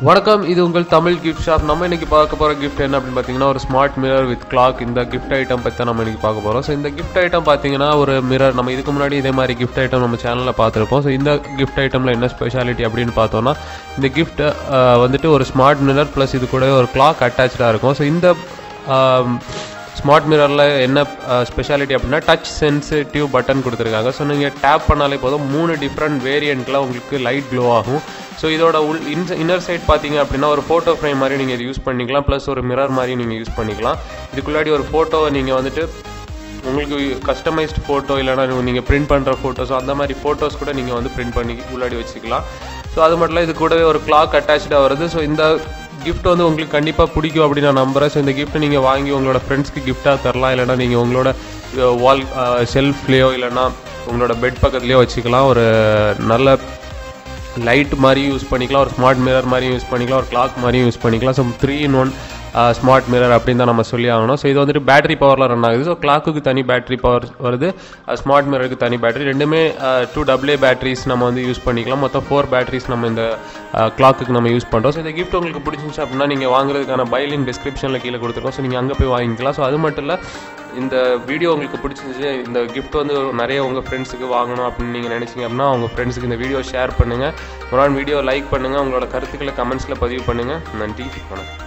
வணக்கம் இது உங்கள் தமிழ் கிஃப்ட் ஷாப் நம்ம இன்னைக்கு பார்க்க போகிற கிஃப்ட் என்ன அப்படின்னு பார்த்தீங்கன்னா ஒரு ஸ்மார்ட் மிரர் வித் கிளாக் இந்த கிஃப்ட் ஐட்டம் பற்றி தான் நம்ம இன்னைக்கு பார்க்க போகிறோம் ஸோ இந்த கிஃப்ட் ஐட்டம் பார்த்தீங்கன்னா ஒரு மிரர் நம்ம இதுக்கு முன்னாடி இதே மாதிரி கிஃப்ட் ஐட்டம் நம்ம சேனலில் பார்த்துருப்போம் ஸோ இந்த கிஃப்ட் ஐட்டமில் என்ன ஸ்பெஷாலிட்டி அப்படின்னு பார்த்தோம்னா இந்த கிஃப்ட் வந்துட்டு ஒரு ஸ்மார்ட் மிரர் ப்ளஸ் இது கூட ஒரு கிளாக் அட்டாச்சாக இருக்கும் ஸோ இந்த ஸ்மார்ட் மிரரில் என்ன ஸ்பெஷாலிட்டி அப்படின்னா டச் சென்சிட்டிவ் பட்டன் கொடுத்துருக்காங்க ஸோ நீங்கள் டேப் பண்ணாலே போதும் மூணு டிஃப்ரெண்ட் வேரியண்ட்டில் உங்களுக்கு லைட் க்ளோ ஆகும் ஸோ இதோட உள் இன் இன்னர் சைட் பார்த்தீங்க அப்படின்னா ஒரு ஃபோட்டோ ஃப்ரேம் மாதிரி நீங்கள் இது யூஸ் பண்ணிக்கலாம் ப்ளஸ் ஒரு மிரர் மாதிரி நீங்கள் யூஸ் பண்ணிக்கலாம் இதுக்குள்ளாடி ஒரு ஃபோட்டோ நீங்கள் வந்துட்டு உங்களுக்கு கஸ்டமைஸ்டு ஃபோட்டோ இல்லைனா நீங்கள் பிரிண்ட் பண்ணுற ஃபோட்டோஸோ அந்த மாதிரி ஃபோட்டோஸ் கூட நீங்கள் வந்து பிரிண்ட் பண்ணி உள்ளாடி வச்சுக்கலாம் ஸோ அது மட்டும் இல்லை இது கூடவே ஒரு கிளாக் அட்டாச்சாக வருது ஸோ இந்த கிஃப்ட் வந்து உங்களுக்கு கண்டிப்பாக பிடிக்கும் அப்படின்னு நான் நம்புகிறேன் ஸோ இந்த கிஃப்ட் நீங்கள் வாங்கி உங்களோட ஃப்ரெண்ட்ஸ்க்கு கிஃப்டாக தரலாம் இல்லைனா நீங்கள் உங்களோட வால் ஷெல்ஃப்லேயோ இல்லைனா உங்களோட பெட் பக்கத்துலேயோ வச்சுக்கலாம் ஒரு நல்ல லைட் மாதிரியும் யூஸ் பண்ணிக்கலாம் ஒரு ஸ்மார்ட் மிரர் மாதிரியும் யூஸ் பண்ணிக்கலாம் ஒரு கிளாக் மாதிரியும் யூஸ் பண்ணிக்கலாம் so three in one smart mirror அப்படின்னு தான் நம்ம சொல்லி ஆகணும் ஸோ இது வந்துட்டு பேட்டரி பவரில் ரன் ஆகுது ஸோ கிளாக்குக்கு தனி பேட்டரி பவர் வருது ஸ்மார்ட் மிரருக்கு தனி பேட்டரி ரெண்டுமே டூ டபுள்ஏ பேட்டரிஸ் நம்ம வந்து யூஸ் பண்ணிக்கலாம் மொத்தம் ஃபோர் பேட்டரிஸ் நம்ம இந்த கிளாக்குக்கு நம்ம யூஸ் பண்ணுறோம் ஸோ இந்த கிஃப்ட் உங்களுக்கு பிடிச்சிருந்துச்சு அப்படின்னா நீங்கள் வாங்குறதுக்கான பைலின் டிஸ்கிரிப்ஷனில் கீழே கொடுத்துருக்கோம் ஸோ நீங்கள் அங்கே போய் வாங்கிக்கலாம் ஸோ அது மட்டும் இல்லை இந்த வீடியோ உங்களுக்கு பிடிச்சிருந்துச்சு இந்த கிஃப்ட் வந்து நிறைய உங்கள் ஃப்ரெண்ட்ஸுக்கு வாங்கணும் அப்படின்னு நீங்கள் நினச்சிங்க அப்படின்னா உங்கள் ஃப்ரெண்ட்ஸுக்கு இந்த வீடியோ ஷேர் பண்ணுங்கள் ஒரு நாள் வீடியோ லைக் பண்ணுங்கள் உங்களோட கருத்துக்களை கமெண்ட்ஸில் பதிவு பண்ணுங்கள் நன்றி வணக்கம்